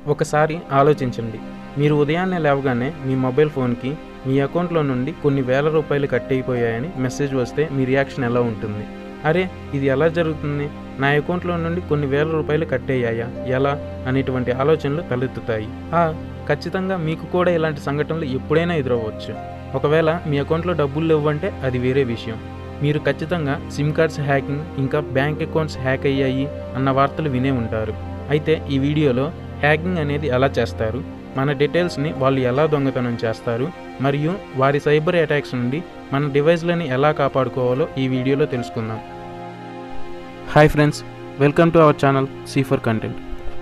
ఒకసారి ఆలోచించండి మీరు ఉదయాన్నే లేవగానే మీ మొబైల్ ఫోన్కి మీ అకౌంట్లో నుండి కొన్ని వేల రూపాయలు కట్ అయిపోయాయని మెసేజ్ వస్తే మీ రియాక్షన్ ఎలా ఉంటుంది అరే ఇది ఎలా జరుగుతుంది నా అకౌంట్లో నుండి కొన్ని వేల రూపాయలు కట్ అయ్యాయా ఎలా అనేటువంటి ఆలోచనలు తలెత్తుతాయి ఆ ఖచ్చితంగా మీకు కూడా ఇలాంటి సంఘటనలు ఎప్పుడైనా ఎదురవ్వచ్చు ఒకవేళ మీ అకౌంట్లో డబ్బులు లేవంటే అది వేరే విషయం మీరు ఖచ్చితంగా సిమ్ కార్డ్స్ హ్యాకింగ్ ఇంకా బ్యాంక్ అకౌంట్స్ హ్యాక్ అయ్యాయి అన్న వార్తలు వినే ఉంటారు అయితే ఈ వీడియోలో హ్యాకింగ్ అనేది ఎలా చేస్తారు మన డీటెయిల్స్ని వాళ్ళు ఎలా దొంగతనం చేస్తారు మరియు వారి సైబర్ అటాక్స్ నుండి మన డివైస్లని ఎలా కాపాడుకోవాలో ఈ వీడియోలో తెలుసుకుందాం hi friends welcome to our channel see for content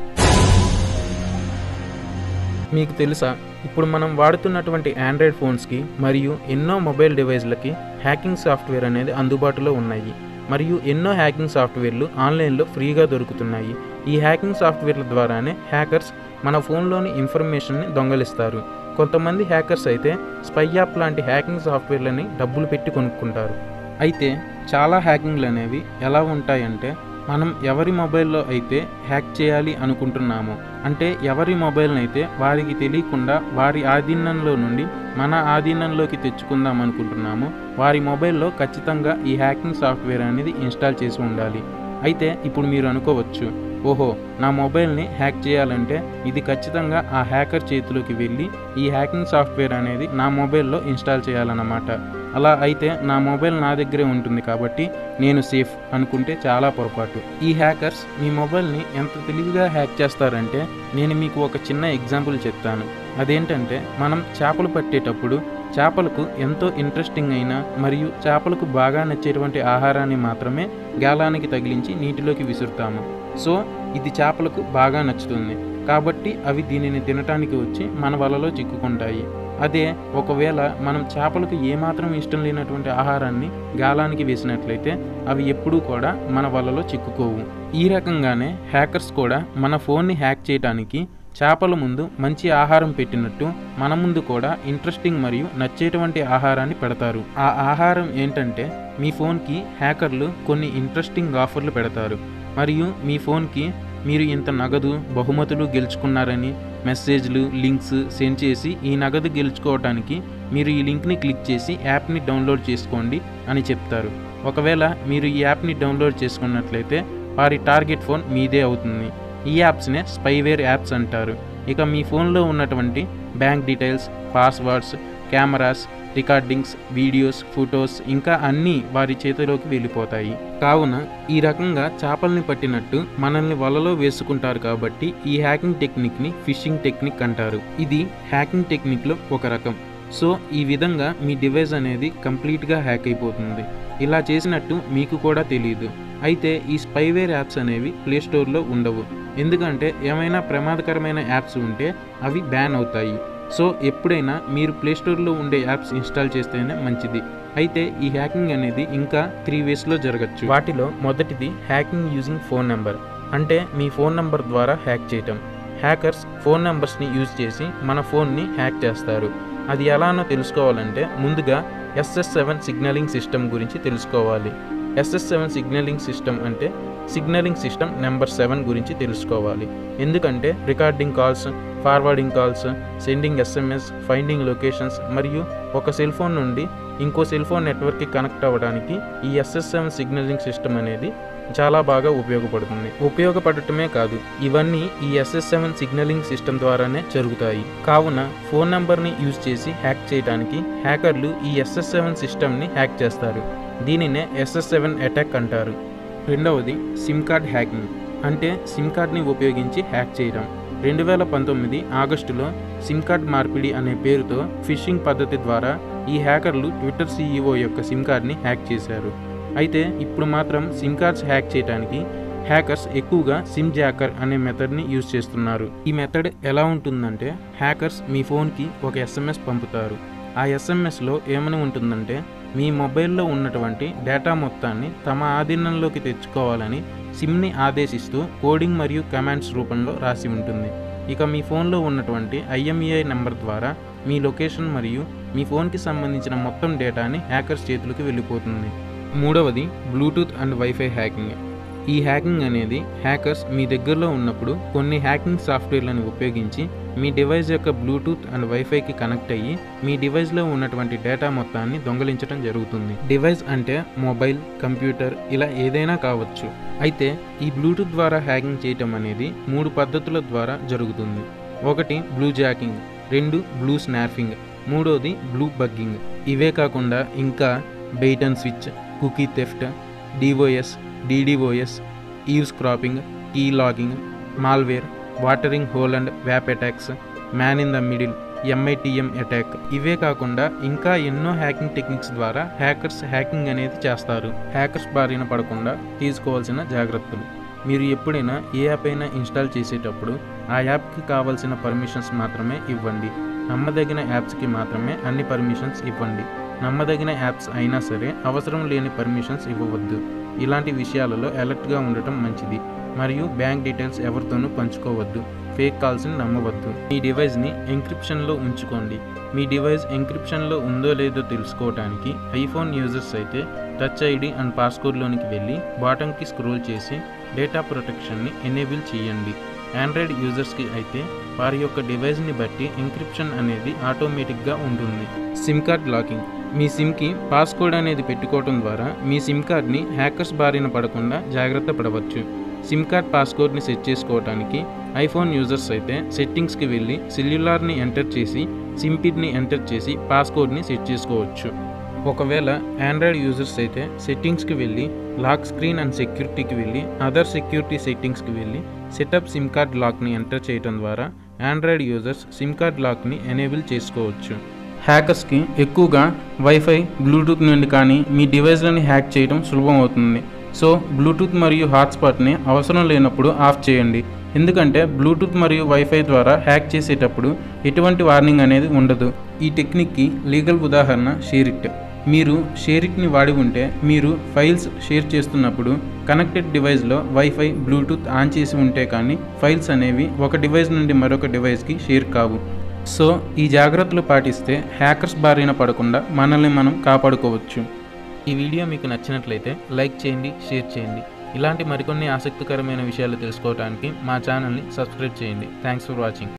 మీకు తెలుసా ఇప్పుడు మనం వాడుతున్నటువంటి ఆండ్రాయిడ్ ఫోన్స్కి మరియు ఎన్నో మొబైల్ డివైస్లకి హ్యాకింగ్ సాఫ్ట్వేర్ అనేది అందుబాటులో ఉన్నాయి మరియు ఎన్నో హ్యాకింగ్ సాఫ్ట్వేర్లు ఆన్లైన్లో ఫ్రీగా దొరుకుతున్నాయి ఈ హ్యాకింగ్ సాఫ్ట్వేర్ల ద్వారానే హ్యాకర్స్ మన ఫోన్లోని ఇన్ఫర్మేషన్ని దొంగలిస్తారు కొంతమంది హ్యాకర్స్ అయితే స్పై యాప్ లాంటి హ్యాకింగ్ సాఫ్ట్వేర్లని డబ్బులు పెట్టి కొనుక్కుంటారు అయితే చాలా హ్యాకింగ్లు అనేవి ఎలా ఉంటాయంటే మనం ఎవరి మొబైల్లో అయితే హ్యాక్ చేయాలి అనుకుంటున్నామో అంటే ఎవరి మొబైల్ని అయితే వారికి తెలియకుండా వారి ఆధీనంలో నుండి మన ఆధీనంలోకి తెచ్చుకుందాం అనుకుంటున్నామో వారి మొబైల్లో ఖచ్చితంగా ఈ హ్యాకింగ్ సాఫ్ట్వేర్ అనేది ఇన్స్టాల్ చేసి ఉండాలి అయితే ఇప్పుడు మీరు అనుకోవచ్చు ఓహో నా మొబైల్ని హ్యాక్ చేయాలంటే ఇది ఖచ్చితంగా ఆ హ్యాకర్ చేతిలోకి వెళ్ళి ఈ హ్యాకింగ్ సాఫ్ట్వేర్ అనేది నా మొబైల్లో ఇన్స్టాల్ చేయాలన్నమాట అలా అయితే నా మొబైల్ నా దగ్గరే ఉంటుంది కాబట్టి నేను సేఫ్ అనుకుంటే చాలా పొరపాటు ఈ హ్యాకర్స్ మీ మొబైల్ని ఎంత తెలివిగా హ్యాక్ చేస్తారంటే నేను మీకు ఒక చిన్న ఎగ్జాంపుల్ చెప్తాను అదేంటంటే మనం చేపలు పట్టేటప్పుడు చేపలకు ఎంతో ఇంట్రెస్టింగ్ అయిన మరియు చేపలకు బాగా నచ్చేటువంటి ఆహారాన్ని మాత్రమే గాలానికి తగిలించి నీటిలోకి విసురుతాము సో ఇది చేపలకు బాగా నచ్చుతుంది కాబట్టి అవి దీనిని తినటానికి వచ్చి మన వలలో చిక్కుకుంటాయి అదే ఒకవేళ మనం చేపలకు ఏమాత్రం ఇష్టం లేనటువంటి ఆహారాన్ని గాలానికి వేసినట్లయితే అవి ఎప్పుడూ కూడా మన వలలో చిక్కుకోవు ఈ రకంగానే హ్యాకర్స్ కూడా మన ఫోన్ని హ్యాక్ చేయడానికి చేపల ముందు మంచి ఆహారం పెట్టినట్టు మన ముందు కూడా ఇంట్రెస్టింగ్ మరియు నచ్చేటువంటి ఆహారాన్ని పెడతారు ఆ ఆహారం ఏంటంటే మీ ఫోన్కి హ్యాకర్లు కొన్ని ఇంట్రెస్టింగ్ ఆఫర్లు పెడతారు మరియు మీ ఫోన్కి మీరు ఇంత నగదు బహుమతులు గెలుచుకున్నారని మెసేజ్లు లింక్స్ సెండ్ చేసి ఈ నగదు గెలుచుకోవడానికి మీరు ఈ లింక్ని క్లిక్ చేసి యాప్ని డౌన్లోడ్ చేసుకోండి అని చెప్తారు ఒకవేళ మీరు ఈ యాప్ని డౌన్లోడ్ చేసుకున్నట్లయితే వారి టార్గెట్ ఫోన్ మీదే అవుతుంది ఈ యాప్స్నే స్పైవేర్ యాప్స్ అంటారు ఇక మీ ఫోన్లో ఉన్నటువంటి bank details passwords cameras recordings videos photos ఇంకా అన్నీ వారి చేతిలోకి వెళ్ళిపోతాయి కావున ఈ రకంగా చేపల్ని పట్టినట్టు మనల్ని వలలో వేసుకుంటారు కాబట్టి ఈ హ్యాకింగ్ టెక్నిక్ని ఫిషింగ్ టెక్నిక్ అంటారు ఇది హ్యాకింగ్ టెక్నిక్లో ఒక రకం సో ఈ విధంగా మీ డివైస్ అనేది కంప్లీట్గా హ్యాక్ అయిపోతుంది ఇలా చేసినట్టు మీకు కూడా తెలియదు అయితే ఈ స్పైవేర్ యాప్స్ అనేవి ప్లేస్టోర్లో ఉండవు ఎందుకంటే ఏమైనా ప్రమాదకరమైన యాప్స్ ఉంటే అవి బ్యాన్ అవుతాయి సో ఎప్పుడైనా మీరు ప్లేస్టోర్లో ఉండే యాప్స్ ఇన్స్టాల్ చేస్తేనే మంచిది అయితే ఈ హ్యాకింగ్ అనేది ఇంకా త్రీ వేస్లో జరగచ్చు వాటిలో మొదటిది హ్యాకింగ్ యూజింగ్ ఫోన్ నెంబర్ అంటే మీ ఫోన్ నెంబర్ ద్వారా హ్యాక్ చేయటం హ్యాకర్స్ ఫోన్ నెంబర్స్ని యూజ్ చేసి మన ఫోన్ని హ్యాక్ చేస్తారు అది ఎలానో తెలుసుకోవాలంటే ముందుగా ఎస్ఎస్ సెవెన్ సిగ్నలింగ్ సిస్టమ్ గురించి తెలుసుకోవాలి ఎస్ఎస్ సెవెన్ సిగ్నలింగ్ సిస్టమ్ అంటే సిగ్నలింగ్ సిస్టమ్ నెంబర్ సెవెన్ గురించి తెలుసుకోవాలి ఎందుకంటే recording calls forwarding calls sending SMS finding locations మరియు ఒక సెల్ ఫోన్ నుండి ఇంకో సెల్ ఫోన్ నెట్వర్క్కి కనెక్ట్ అవ్వడానికి ఈ ఎస్ఎస్ సెవెన్ సిగ్నలింగ్ సిస్టమ్ అనేది చాలా బాగా ఉపయోగపడుతుంది ఉపయోగపడటమే కాదు ఇవన్నీ ఈ ఎస్ఎస్ సెవెన్ సిగ్నలింగ్ సిస్టమ్ ద్వారానే జరుగుతాయి కావున ఫోన్ నెంబర్ని యూజ్ చేసి హ్యాక్ చేయడానికి హ్యాకర్లు ఈ ఎస్ఎస్ సెవెన్ సిస్టమ్ని హ్యాక్ చేస్తారు దీనినే ఎస్ఎస్ సెవెన్ అటాక్ అంటారు రెండవది సిమ్ కార్డ్ హ్యాకింగ్ అంటే సిమ్ కార్డ్ని ఉపయోగించి హ్యాక్ చేయడం రెండు వేల పంతొమ్మిది ఆగస్టులో సిమ్ కార్డ్ మార్పిడి అనే పేరుతో ఫిషింగ్ పద్ధతి ద్వారా ఈ హ్యాకర్లు ట్విట్టర్ సీఈఓ యొక్క సిమ్ కార్డ్ని హ్యాక్ చేశారు అయితే ఇప్పుడు మాత్రం సిమ్ కార్డ్స్ హ్యాక్ చేయడానికి హ్యాకర్స్ ఎక్కువగా సిమ్ జాకర్ అనే మెథడ్ని యూజ్ చేస్తున్నారు ఈ మెథడ్ ఎలా ఉంటుందంటే హ్యాకర్స్ మీ ఫోన్కి ఒక ఎస్ఎంఎస్ పంపుతారు ఆ ఎస్ఎంఎస్లో ఏమని ఉంటుందంటే మీ మొబైల్లో ఉన్నటువంటి డేటా మొత్తాన్ని తమ ఆధీనంలోకి తెచ్చుకోవాలని సిమ్ని ఆదేశిస్తూ కోడింగ్ మరియు కమాండ్స్ రూపంలో రాసి ఉంటుంది ఇక మీ ఫోన్లో ఉన్నటువంటి ఐఎంఈఐ నెంబర్ ద్వారా మీ లొకేషన్ మరియు మీ ఫోన్కి సంబంధించిన మొత్తం డేటాని హ్యాకర్స్ చేతులకు వెళ్ళిపోతుంది మూడవది బ్లూటూత్ అండ్ వైఫై హ్యాకింగ్ ఈ హ్యాకింగ్ అనేది హ్యాకర్స్ మీ దగ్గరలో ఉన్నప్పుడు కొన్ని హ్యాకింగ్ సాఫ్ట్వేర్లను ఉపయోగించి మీ డివైస్ యొక్క బ్లూటూత్ అండ్ వైఫైకి కనెక్ట్ అయ్యి మీ డివైస్లో ఉన్నటువంటి డేటా మొత్తాన్ని దొంగలించడం జరుగుతుంది డివైస్ అంటే మొబైల్ కంప్యూటర్ ఇలా ఏదైనా కావచ్చు అయితే ఈ బ్లూటూత్ ద్వారా హ్యాకింగ్ చేయటం అనేది మూడు పద్ధతుల ద్వారా జరుగుతుంది ఒకటి బ్లూ జాకింగ్ రెండు బ్లూ స్నార్ఫింగ్ మూడోది బ్లూ బగ్గింగ్ ఇవే కాకుండా ఇంకా bait and switch cookie theft DOS DDOS eve scraping key logging malware watering hole and వ్యాప్ attacks man in the middle MITM attack ఇవే కాకుండా ఇంకా ఎన్నో హ్యాకింగ్ టెక్నిక్స్ ద్వారా హ్యాకర్స్ హ్యాకింగ్ అనేది చేస్తారు హ్యాకర్స్ బారిన పడకుండా తీసుకోవాల్సిన జాగ్రత్తలు మీరు ఎప్పుడైనా ఏ యాప్ అయినా ఇన్స్టాల్ చేసేటప్పుడు ఆ యాప్కి కావాల్సిన పర్మిషన్స్ మాత్రమే ఇవ్వండి నమ్మదగిన యాప్స్కి మాత్రమే అన్ని పర్మిషన్స్ ఇవ్వండి నమ్మదగిన యాప్స్ అయినా సరే అవసరం లేని పర్మిషన్స్ ఇవ్వవద్దు ఇలాంటి విషయాలలో అలర్ట్గా ఉండటం మంచిది మరియు బ్యాంక్ డీటెయిల్స్ ఎవరితోనూ పంచుకోవద్దు ఫేక్ కాల్స్ని నమ్మవద్దు మీ డివైస్ని ఎంక్రిప్షన్లో ఉంచుకోండి మీ డివైస్ ఎంక్రిప్షన్లో ఉందో లేదో తెలుసుకోవడానికి ఐఫోన్ యూజర్స్ అయితే టచ్ ఐడి అండ్ పాస్కోడ్లోనికి వెళ్ళి బాటంకి స్క్రోల్ చేసి డేటా ప్రొటెక్షన్ని ఎనేబుల్ చేయండి ఆండ్రాయిడ్ యూజర్స్కి అయితే వారి యొక్క డివైస్ని బట్టి ఎంక్రిప్షన్ అనేది ఆటోమేటిక్గా ఉంటుంది సిమ్ కార్డ్ లాకింగ్ మీ సిమ్కి పాస్కోడ్ అనేది పెట్టుకోవడం ద్వారా మీ సిమ్ కార్డ్ని హ్యాకర్స్ బారిన పడకుండా జాగ్రత్త పడవచ్చు సిమ్ కార్డ్ పాస్కోడ్ని సెట్ చేసుకోవడానికి ఐఫోన్ యూజర్స్ అయితే సెట్టింగ్స్కి వెళ్ళి సెల్యులార్ని ఎంటర్ చేసి సిమ్ పిన్ని ఎంటర్ చేసి పాస్కోడ్ని సెట్ చేసుకోవచ్చు ఒకవేళ ఆండ్రాయిడ్ యూజర్స్ అయితే సెట్టింగ్స్కి వెళ్ళి లాక్ స్క్రీన్ అండ్ సెక్యూరిటీకి వెళ్ళి అదర్ సెక్యూరిటీ సెట్టింగ్స్కి వెళ్ళి సెటప్ సిమ్ కార్డ్ లాక్ని ఎంటర్ చేయడం ద్వారా ఆండ్రాయిడ్ యూజర్స్ సిమ్ కార్డ్ లాక్ని ఎనేబుల్ చేసుకోవచ్చు హ్యాకర్స్కి ఎక్కువగా వైఫై బ్లూటూత్ నుండి కానీ మీ డివైస్లని హ్యాక్ చేయడం సులభం అవుతుంది సో బ్లూటూత్ మరియు హాట్స్పాట్ని అవసరం లేనప్పుడు ఆఫ్ చేయండి ఎందుకంటే బ్లూటూత్ మరియు వైఫై ద్వారా హ్యాక్ చేసేటప్పుడు ఎటువంటి వార్నింగ్ అనేది ఉండదు ఈ టెక్నిక్కి లీగల్ ఉదాహరణ షేరిట్ మీరు షేరిట్ని వాడి ఉంటే మీరు ఫైల్స్ షేర్ చేస్తున్నప్పుడు కనెక్టెడ్ డివైస్లో వైఫై బ్లూటూత్ ఆన్ చేసి ఉంటే కానీ ఫైల్స్ అనేవి ఒక డివైస్ నుండి మరొక డివైస్కి షేర్ కావు సో ఈ జాగ్రత్తలు పాటిస్తే హ్యాకర్స్ బారిన పడకుండా మనల్ని మనం కాపాడుకోవచ్చు ఈ వీడియో మీకు నచ్చినట్లయితే లైక్ చేయండి షేర్ చేయండి ఇలాంటి మరికొన్ని ఆసక్తికరమైన విషయాలు తెలుసుకోవడానికి మా ఛానల్ని సబ్స్క్రైబ్ చేయండి థ్యాంక్స్ ఫర్ వాచింగ్